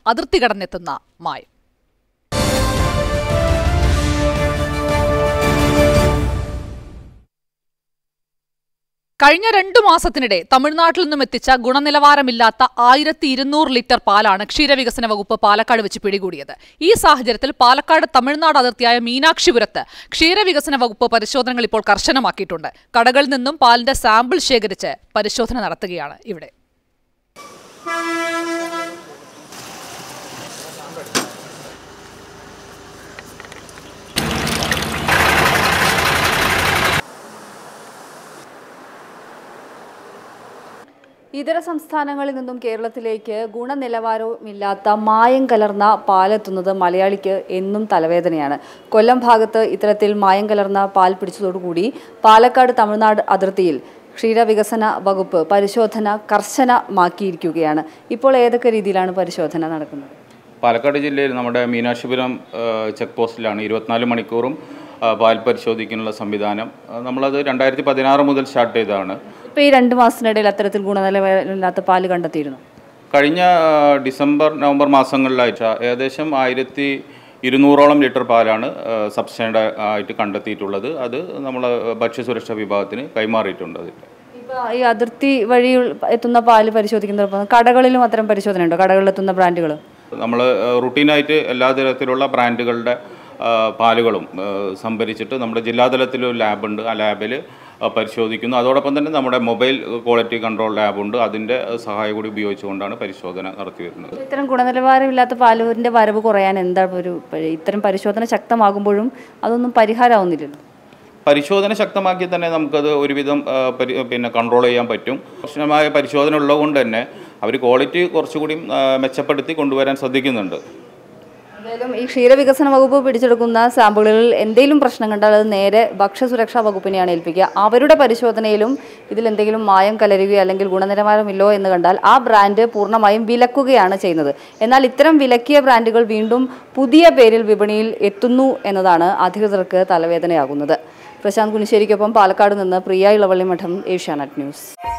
അതിർത്തി കടന്നെത്തുന്ന മായം കഴിഞ്ഞ രണ്ടു മാസത്തിനിടെ തമിഴ്നാട്ടിൽ നിന്നും എത്തിച്ച ഗുണനിലവാരമില്ലാത്ത ആയിരത്തി ഇരുന്നൂറ് ലിറ്റർ പാലാണ് ക്ഷീരവികസന വകുപ്പ് പാലക്കാട് വെച്ച് പിടികൂടിയത് ഈ സാഹചര്യത്തിൽ പാലക്കാട് തമിഴ്നാട് അതിർത്തിയായ മീനാക്ഷിപുരത്ത് ക്ഷീരവികസന വകുപ്പ് പരിശോധനകൾ ഇപ്പോൾ കർശനമാക്കിയിട്ടുണ്ട് കടകളിൽ നിന്നും പാലിന്റെ സാമ്പിൾ ശേഖരിച്ച് പരിശോധന നടത്തുകയാണ് ഇവിടെ ഇതര സംസ്ഥാനങ്ങളിൽ നിന്നും കേരളത്തിലേക്ക് ഗുണനിലവാരവുമില്ലാത്ത മായം കലർന്ന പാലെത്തുന്നത് മലയാളിക്ക് എന്നും തലവേദനയാണ് കൊല്ലം ഭാഗത്ത് ഇത്തരത്തിൽ മായം കലർന്ന പാൽ പിടിച്ചതോടുകൂടി പാലക്കാട് തമിഴ്നാട് അതിർത്തിയിൽ ക്ഷീരവികസന വകുപ്പ് പരിശോധന കർശനമാക്കിയിരിക്കുകയാണ് ഇപ്പോൾ ഏതൊക്കെ രീതിയിലാണ് പരിശോധന നടക്കുന്നത് പാലക്കാട് ജില്ലയിൽ നമ്മുടെ മീനാക്ഷിപുരം ചെക്ക് പോസ്റ്റിലാണ് ഇരുപത്തിനാല് മണിക്കൂറും ആ, പാൽ പരിശോധിക്കാനുള്ള സംവിധാനം ആ, നമ്മളത് രണ്ടായിരത്തി പതിനാറ് മുതൽ സ്റ്റാർട്ട് ചെയ്തതാണ് ഇപ്പോൾ ഈ രണ്ട് മാസത്തിനിടയിൽ അത്തരത്തിൽ ഗുണനിലവാരമില്ലാത്ത പാല് കണ്ടെത്തിയിരുന്നു കഴിഞ്ഞ ആ, ഡിസംബർ നവംബർ മാസങ്ങളിലായിട്ട് ഏകദേശം ആയിരത്തി ഇരുന്നൂറോളം ലിറ്റർ പാലാണ് സബ്സ്റ്റൻഡ് ആയിട്ട് കണ്ടെത്തിയിട്ടുള്ളത് അത് നമ്മൾ ഭക്ഷ്യസുരക്ഷാ വിഭാഗത്തിന് കൈമാറിയിട്ടുണ്ട് അതിൽ ഇപ്പോൾ ഈ അതിർത്തി വഴി എത്തുന്ന പാല് പരിശോധിക്കുന്നതോടൊപ്പം കടകളിലും അത്തരം പരിശോധന ഉണ്ടോ കടകളിലെത്തുന്ന ബ്രാൻഡുകൾ നമ്മൾ റുട്ടീനായിട്ട് എല്ലാ തരത്തിലുള്ള ബ്രാൻഡുകളുടെ ആ, പാലുകളും ആ, സംഭരിച്ചിട്ട് നമ്മുടെ ജില്ലാതലത്തിലൊരു ലാബുണ്ട് ആ ലാബിൽ പരിശോധിക്കുന്നു അതോടൊപ്പം തന്നെ നമ്മുടെ മൊബൈൽ ക്വാളിറ്റി കൺട്രോൾ ലാബുണ്ട് അതിൻ്റെ സഹായം കൂടി ഉപയോഗിച്ചുകൊണ്ടാണ് പരിശോധന നടത്തി വരുന്നത് ഇത്തരം ഗുണനിലവാരമില്ലാത്ത പാലിന്റെ വരവ് കുറയാൻ എന്താ ഒരു ഇത്തരം പരിശോധന ശക്തമാകുമ്പോഴും അതൊന്നും പരിഹാരമാവുന്നില്ലല്ലോ പരിശോധന ശക്തമാക്കി തന്നെ നമുക്കത് ഒരുവിധം ആ, പരി പിന്നെ കൺട്രോൾ ചെയ്യാൻ പറ്റും കർശനമായ പരിശോധന ഉള്ളതുകൊണ്ട് തന്നെ അവർ ക്വാളിറ്റി കുറച്ചുകൂടി ആ, മെച്ചപ്പെടുത്തി കൊണ്ടുവരാൻ ശ്രദ്ധിക്കുന്നുണ്ട് എന്തായാലും ഈ ക്ഷീരവികസന വകുപ്പ് പിടിച്ചെടുക്കുന്ന സാമ്പിളുകളിൽ എന്തെങ്കിലും പ്രശ്നം കണ്ടാൽ അത് നേരെ ഭക്ഷ്യസുരക്ഷാ വകുപ്പിനെയാണ് ഏൽപ്പിക്കുക അവരുടെ പരിശോധനയിലും ഇതിൽ എന്തെങ്കിലും മായം കലരുകയോ അല്ലെങ്കിൽ ഗുണനിലവാരമില്ലോ എന്ന് കണ്ടാൽ ആ ബ്രാൻഡ് പൂർണ്ണമായും വിലക്കുകയാണ് ചെയ്യുന്നത് എന്നാൽ ഇത്തരം വിലക്കിയ ബ്രാൻഡുകൾ വീണ്ടും പുതിയ പേരിൽ വിപണിയിൽ എത്തുന്നു എന്നതാണ് അധികൃതർക്ക് തലവേദനയാകുന്നത് പ്രശാന്ത് കുനിശ്ശേരിക്കൊപ്പം പാലക്കാട് നിന്ന് പ്രിയ ഇളവള്ളി മഠം ഏഷ്യാനെറ്റ് ന്യൂസ്